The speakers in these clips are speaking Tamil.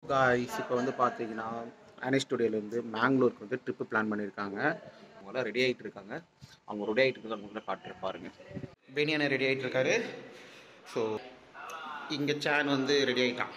காய்ஸ் இப்போ வந்து பார்த்தீங்கன்னா அனி ஸ்டுடியோலேருந்து மேங்களூருக்கு வந்து ட்ரிப்பு பிளான் பண்ணியிருக்காங்க அவங்களாம் ரெடி ஆகிட்டு இருக்காங்க அவங்க ரெடி ஆகிட்டு இருக்கிறத உங்களை காட்டுற பாருங்க பெனியான ரெடி ஆகிட்டு இருக்காரு ஸோ இங்கே சேன் வந்து ரெடி ஆகிட்டான்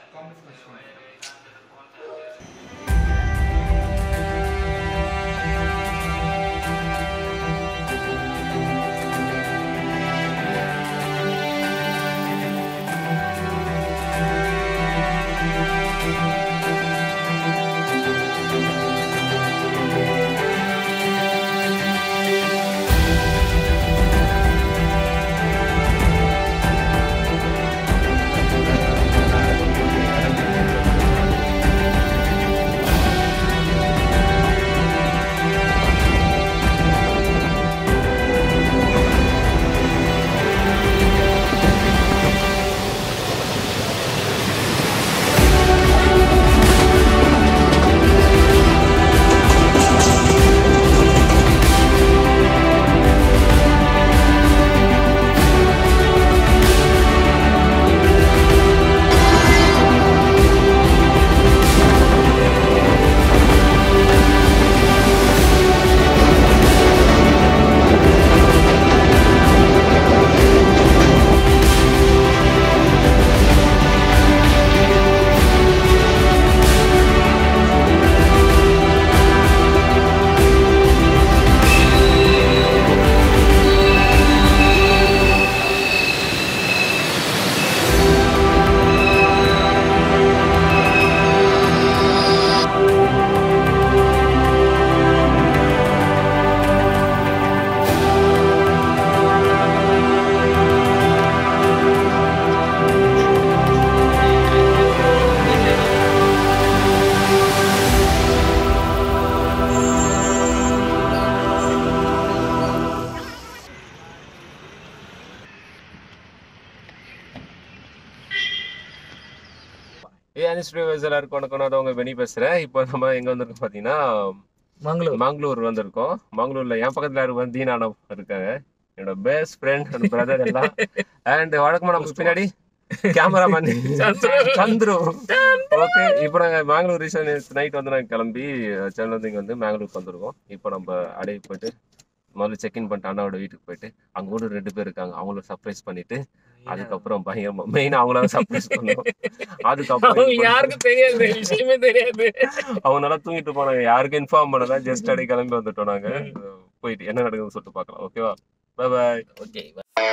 ஏ அனிஸ்ட் வியூவர்ஸ் எல்லாருக்கும் வணக்கம் நான் தான் உங்க பெனி பேசுறேன் இப்போ நம்ம எங்க வந்திருக்கோம் பாத்தீங்கன்னா மங்களூர் மங்களூர் வந்திருக்கோம் மங்களூர்ல என் பக்கத்துல யாரு வந்து தீனானா இருக்காங்க என்னோட பெஸ்ட் ஃப்ரெண்ட் அண்ட் பிரதர் எல்லாம் அண்ட் வழக்கமா நமக்கு பின்னாடி கேமராமேன் சந்துரு ஓகே இப்போ நாங்க மேங்களூர் ரீசன் நைட் வந்து நாங்க கிளம்பி சென்னை வந்து இங்க வந்து மேங்களூருக்கு வந்திருக்கோம் இப்போ நம்ம அடைய போயிட்டு முதல்ல செக்இன் பண்ணிட்டு அண்ணாவோட வீட்டுக்கு போயிட்டு அங்க கூட ரெண்டு பேர் இருக்காங்க அவங்கள சர்ப்ரைஸ் பண்ணிட்டு அதுக்கப்புறம் பயங்கரமா மெயின் அவங்கள சர்ப்ரைஸ் பண்ணுவோம் அதுக்கப்புறம் அவங்க யாருக்கும் தெரியாது விஷயமே தெரியாது அவங்க நல்லா தூங்கிட்டு போனாங்க யாருக்கும் இன்ஃபார்ம் பண்ணல ஜஸ்ட் அப்படியே கிளம்பி வந்துட்டோம் நாங்க போயிட்டு என்ன நடக்குதுன்னு சொல்லிட்டு பார்க்கலாம் ஓகேவா பை பாய் ஓகே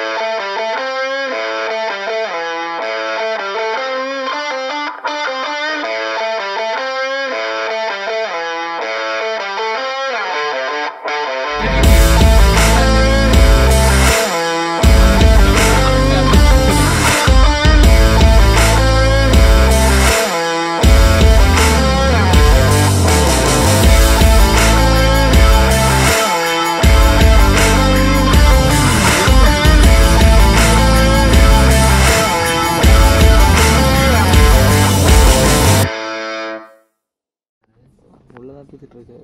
உள்ளதான் தூக்கிட்டு இருக்கு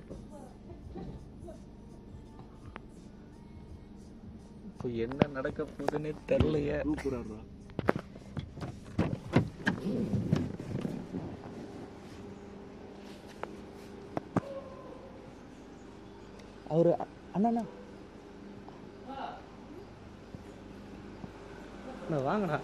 இப்போ என்ன நடக்க போகுதுன்னு தெரியலையே அவரு அண்ணா அண்ணா வாங்கண்ணா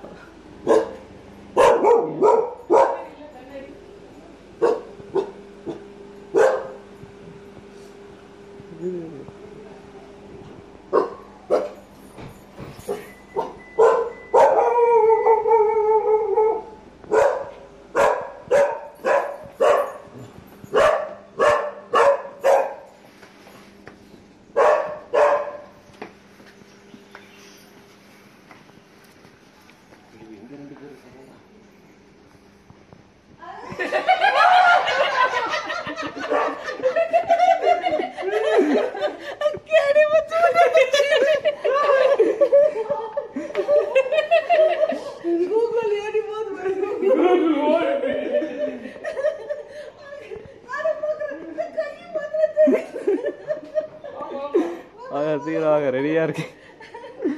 சீக்கிரம் வாங்க ரெடியா இருக்கு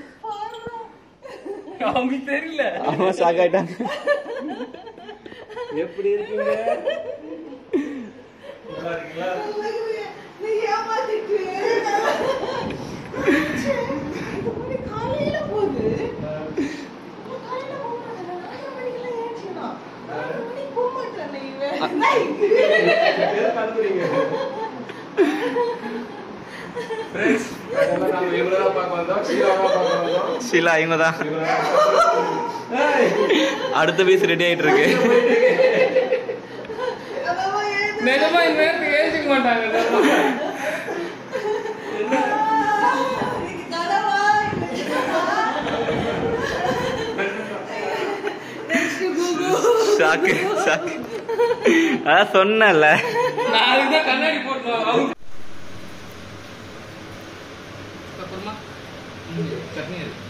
அவங்களுக்கு தெரியல ஆமா ஷாக் ஆயிட்டாங்க எப்படி இருக்கீங்க நீ ஏமாத்திட்டு காலையில போகுது காலையில போக மாட்டேன் நாலு மணிக்கெல்லாம் ஏற்றினா நாலு மணிக்கு போக மாட்டேன் ஃப்ரெண்ட்ஸ் அதெல்லாம் நாம இவரை தான் பார்க்க வந்தோம் ஷீலாவை பார்க்க வந்தோம் ஷீலா இவங்க தான் அடுத்த பீஸ் ரெடி ஆயிட்டு இருக்கு நிஜமா இந்த நேரத்துக்கு ஏசிக்க மாட்டாங்க ஷாக்கு ஷாக்கு அதான் சொன்னேன்ல நான் அதுக்கு தான் கண்ணாடி போட்டு அவுட் அப்புறமா சட்னி இருக்கு